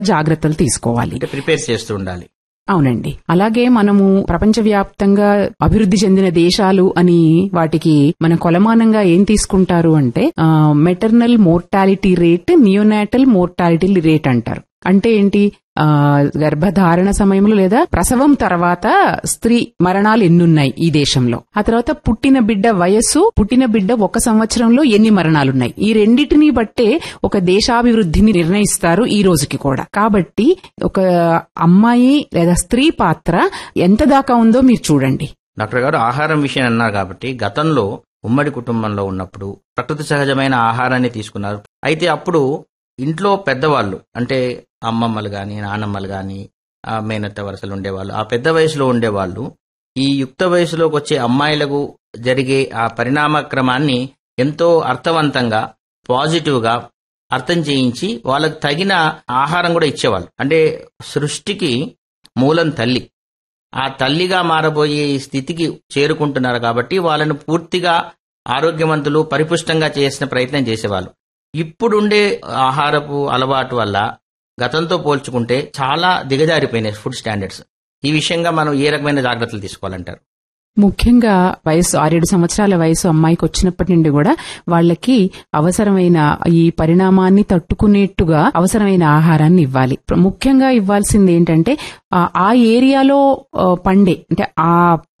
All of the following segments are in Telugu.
జాగ్రత్తలు తీసుకోవాలి అంటే ప్రిపేర్ చేస్తూ ఉండాలి అవునండి అలాగే మనము ప్రపంచవ్యాప్తంగా అభివృద్ధి చెందిన దేశాలు అని వాటికి మన కొలమానంగా ఏం తీసుకుంటారు అంటే maternal mortality rate neonatal mortality rate అంటారు అంటే ఏంటి ఆ గర్భధారణ సమయంలో లేదా ప్రసవం తర్వాత స్త్రీ మరణాలు ఎన్నున్నాయి ఈ దేశంలో ఆ తర్వాత పుట్టిన బిడ్డ వయస్సు పుట్టిన బిడ్డ ఒక సంవత్సరంలో ఎన్ని మరణాలున్నాయి ఈ రెండిటిని బట్టే ఒక దేశాభివృద్ధిని నిర్ణయిస్తారు ఈ రోజుకి కూడా కాబట్టి ఒక అమ్మాయి లేదా స్త్రీ పాత్ర ఎంత దాకా ఉందో మీరు చూడండి డాక్టర్ గారు ఆహారం విషయం అన్నారు కాబట్టి గతంలో ఉమ్మడి కుటుంబంలో ఉన్నప్పుడు ప్రకృతి సహజమైన ఆహారాన్ని తీసుకున్నారు అయితే అప్పుడు ఇంట్లో పెద్దవాళ్ళు అంటే అమ్మమ్మలు గాని నానమ్మలు గాని ఆ మేనత్త వరుసలు ఉండేవాళ్ళు ఆ పెద్ద వయసులో ఉండేవాళ్ళు ఈ యుక్త వయసులోకి వచ్చే అమ్మాయిలకు జరిగే ఆ పరిణామ క్రమాన్ని ఎంతో అర్థవంతంగా పాజిటివ్ గా అర్థం చేయించి వాళ్ళకు తగిన ఆహారం కూడా ఇచ్చేవాళ్ళు అంటే సృష్టికి మూలం తల్లి ఆ తల్లిగా మారబోయే ఈ స్థితికి చేరుకుంటున్నారు కాబట్టి వాళ్ళను పూర్తిగా ఆరోగ్యవంతులు పరిపుష్టంగా చేసిన ప్రయత్నం చేసేవాళ్ళు ఇప్పుడుండే ఆహారపు అలవాటు వల్ల గతంతో పోల్చుకుంటే చాలా దిగజారిపోయినాయి ఫుడ్ స్టాండర్డ్స్ ఈ విషయంగా మనం ఏ రకమైన జాగ్రత్తలు తీసుకోవాలంటారు ముఖ్యంగా వయసు ఆరేడు సంవత్సరాల వయసు అమ్మాయికి వచ్చినప్పటి నుండి కూడా వాళ్ళకి అవసరమైన ఈ పరిణామాన్ని తట్టుకునేట్టుగా అవసరమైన ఆహారాన్ని ఇవ్వాలి ముఖ్యంగా ఇవ్వాల్సింది ఏంటంటే ఆ- ఆ ఏరియాలో ఆ, పండే అంటే ఆ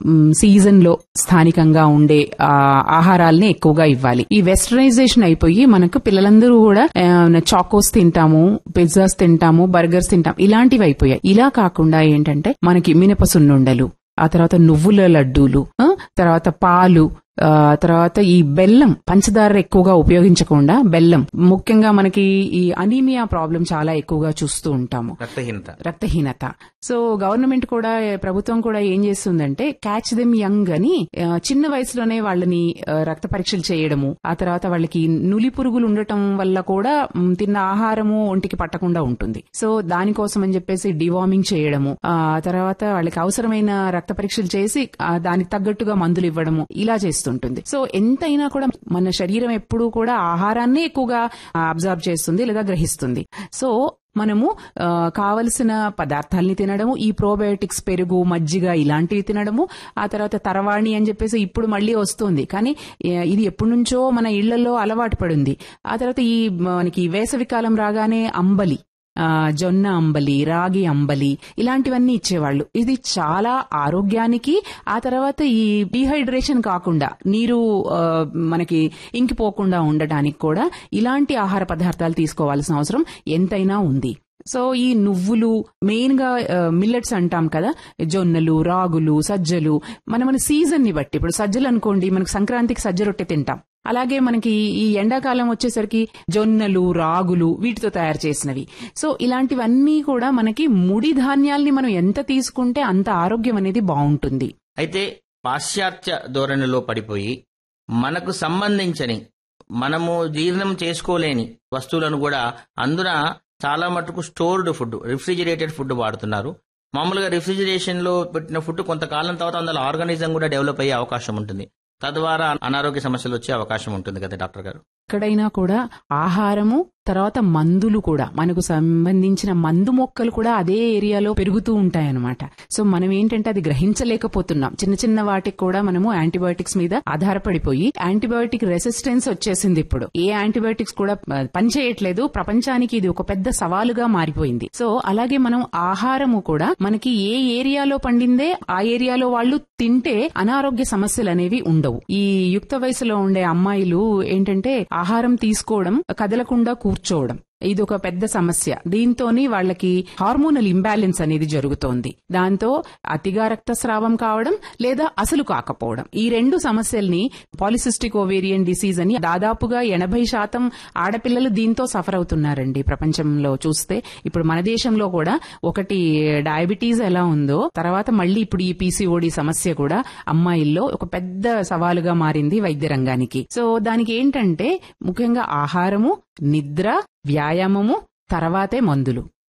సీజన్ లో స్థానికంగా ఉండే ఆ, ఆహారాల్ని ఎక్కువగా ఇవ్వాలి ఈ వెస్టర్నైజేషన్ అయిపోయి మనకు పిల్లలందరూ కూడా ఆ, చాకోస్ తింటాము పిజ్జాస్ తింటాము బర్గర్స్ తింటాం ఇలాంటివి అయిపోయాయి ఇలా కాకుండా ఏంటంటే మనకి మినపసున్నుండలు ఆ తర్వాత నువ్వుల లడ్డూలు ఆ, తర్వాత పాలు ఆ, తర్వాత ఈ బెల్లం పంచదార ఎక్కువగా ఉపయోగించకుండా బెల్లం ముఖ్యంగా మనకి ఈ అనీమియా ప్రాబ్లం చాలా ఎక్కువగా చూస్తూ ఉంటాము రక్తహీనత రక్తహీనత సో గవర్నమెంట్ కూడా ప్రభుత్వం కూడా ఏం చేస్తుందంటే క్యాచ్ దెమ్ యంగ్ అని ఆ, చిన్న వయసులోనే వాళ్ళని ఆ, రక్త పరీక్షలు చేయడము ఆ తర్వాత వాళ్ళకి నులి పురుగులు ఉండటం వల్ల కూడా మ్, తిన్న ఆహారము ఒంటికి పట్టకుండా ఉంటుంది సో దానికోసం అని చెప్పేసి డివార్మింగ్ చేయడము ఆ తర్వాత వాళ్ళకి అవసరమైన రక్త పరీక్షలు చేసి ఆ, దానికి తగ్గట్టుగా మందులు ఇవ్వడము ఇలా చేస్తుంటుంది సో ఎంతైనా కూడా మన శరీరం ఎప్పుడూ కూడా ఆహారాన్నే ఎక్కువగా అబ్జర్వ్ చేస్తుంది లేదా గ్రహిస్తుంది సో మనము ఆ, కావలసిన పదార్థాలని తినడము ఈ ప్రోబయోటిక్స్ పెరుగు మజ్జిగ ఇలాంటివి తినడము ఆ తర్వాత తరవాణి అని చెప్పేసి ఇప్పుడు మళ్ళీ వస్తుంది కానీ ఏ, ఇది ఎప్పటి నుంచో మన ఇళ్లలో అలవాటు పడింది ఆ తర్వాత ఈ మనకి వేసవికాలం రాగానే అంబలి ఆ, జొన్న అంబలి రాగి అంబలి ఇలాంటివన్నీ ఇచ్చేవాళ్ళు ఇది చాలా ఆరోగ్యానికి ఆ తర్వాత ఈ డీహైడ్రేషన్ కాకుండా నీరు ఆ, మనకి ఇంకిపోకుండా ఉండటానికి కూడా ఇలాంటి ఆహార పదార్థాలు తీసుకోవాల్సిన అవసరం ఎంతైనా ఉంది సో ఈ నువ్వులు మెయిన్ గా మిల్లెట్స్ అంటాం కదా జొన్నలు రాగులు సజ్జలు మన మన సీజన్ ని బట్టి ఇప్పుడు సజ్జలు అనుకోండి మనకి సంక్రాంతికి సజ్జ రొట్టె తింటాం అలాగే మనకి ఈ ఎండాకాలం వచ్చేసరికి జొన్నలు రాగులు వీటితో తయారు చేసినవి సో ఇలాంటివన్నీ కూడా మనకి ముడి ధాన్యాల్ని మనం ఎంత తీసుకుంటే అంత ఆరోగ్యం అనేది బాగుంటుంది అయితే పాశ్చాత్య ధోరణిలో పడిపోయి మనకు సంబంధించని మనము జీర్ణం చేసుకోలేని వస్తువులను కూడా అందున చాలా మటుకు స్టోర్డ్ ఫుడ్ రిఫ్రిజిరేటెడ్ ఫుడ్ వాడుతున్నారు మామూలుగా రిఫ్రిజిరేషన్ లో పెట్టిన ఫుడ్ కొంతకాలం తర్వాత అందులో ఆర్గానిజం కూడా డెవలప్ అయ్యే అవకాశం ఉంటుంది తద్వారా అనారోగ్య సమస్యలు వచ్చే అవకాశం ఉంటుంది కదా డాక్టర్ గారు ఎక్కడైనా కూడా ఆహారము తర్వాత మందులు కూడా మనకు సంబంధించిన మందు మొక్కలు కూడా అదే ఏరియాలో పెరుగుతూ ఉంటాయన్నమాట సో మనం ఏంటంటే అది గ్రహించలేకపోతున్నాం చిన్న చిన్న వాటికి కూడా మనము యాంటీబయోటిక్స్ మీద ఆధారపడిపోయి యాంటీబయోటిక్ రెసిస్టెన్స్ వచ్చేసింది ఇప్పుడు ఏ యాంటీబయోటిక్స్ కూడా ఆ, పనిచేయట్లేదు ప్రపంచానికి ఇది ఒక పెద్ద సవాలుగా మారిపోయింది సో అలాగే మనం ఆహారము కూడా మనకి ఏ ఏరియాలో పండిందే ఆ ఏరియాలో వాళ్ళు తింటే అనారోగ్య సమస్యలు అనేవి ఉండవు ఈ యుక్త వయసులో ఉండే అమ్మాయిలు ఏంటంటే ఆహారం తీసుకోవడం కదలకుండా కూర్చోవడం ఇది ఒక పెద్ద సమస్య దీంతోని వాళ్ళకి హార్మోనల్ ఇంబ్యాలెన్స్ అనేది జరుగుతోంది దాంతో అతిగా రక్తస్రావం కావడం లేదా అసలు కాకపోవడం ఈ రెండు సమస్యల్ని పాలిసిస్టిక్ ఓవేరియన్ డిసీజ్ అని దాదాపుగా ఎనభై శాతం ఆడపిల్లలు దీంతో సఫర్ అవుతున్నారండి ప్రపంచంలో చూస్తే ఇప్పుడు మన దేశంలో కూడా ఒకటి డయాబెటీస్ ఎలా ఉందో తర్వాత మళ్ళీ ఇప్పుడు ఈ పీసీఓడి సమస్య కూడా అమ్మాయిల్లో ఒక పెద్ద సవాలుగా మారింది వైద్య రంగానికి సో దానికి ఏంటంటే ముఖ్యంగా ఆహారము నిద్ర వ్యాయామము తర్వాతే మందులు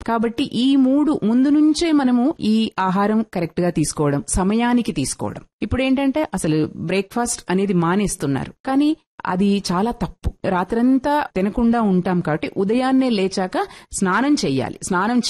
కాబట్టి ఈ మూడు ముందు నుంచే మనము ఈ ఆహారం కరెక్ట్ గా తీసుకోవడం సమయానికి తీసుకోవడం ఇప్పుడు ఏంటంటే అసలు బ్రేక్ఫాస్ట్ అనేది మానేస్తున్నారు కానీ అది చాలా తప్పు రాత్రంతా తినకుండా ఉంటాం కాబట్టి ఉదయాన్నే లేచాక స్నానం చెయ్యాలి స్నానం